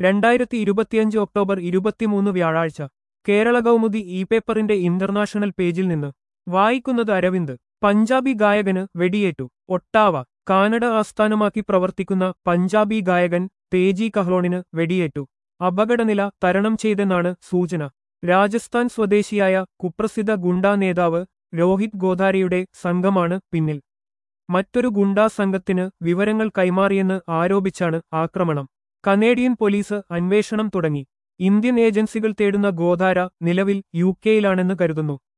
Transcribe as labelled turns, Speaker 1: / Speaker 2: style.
Speaker 1: രണ്ടായിരത്തി ഇരുപത്തിയഞ്ച് ഒക്ടോബർ ഇരുപത്തിമൂന്ന് വ്യാഴാഴ്ച കേരള കൗമുദി ഇ പേപ്പറിന്റെ ഇന്റർനാഷണൽ പേജിൽ നിന്ന് വായിക്കുന്നത് അരവിന്ദ് പഞ്ചാബി ഗായകന് വെടിയേറ്റു ഒട്ടാവ കാനഡ ആസ്ഥാനമാക്കി പ്രവർത്തിക്കുന്ന പഞ്ചാബി ഗായകൻ തേജി കഹ്ലോണിന് വെടിയേറ്റു അപകടനില തരണം ചെയ്തെന്നാണ് സൂചന രാജസ്ഥാൻ സ്വദേശിയായ കുപ്രസിദ്ധ ഗുണ്ടാ നേതാവ് രോഹിത് ഗോധാരയുടെ സംഘമാണ് പിന്നിൽ മറ്റൊരു ഗുണ്ടാ സംഘത്തിന് വിവരങ്ങൾ കൈമാറിയെന്ന് ആരോപിച്ചാണ് ആക്രമണം കനേഡിയൻ പോലീസ് അന്വേഷണം തുടങ്ങി ഇന്ത്യൻ ഏജൻസികൾ തേടുന്ന ഗോധാര നിലവിൽ യു കെയിലാണെന്ന് കരുതുന്നു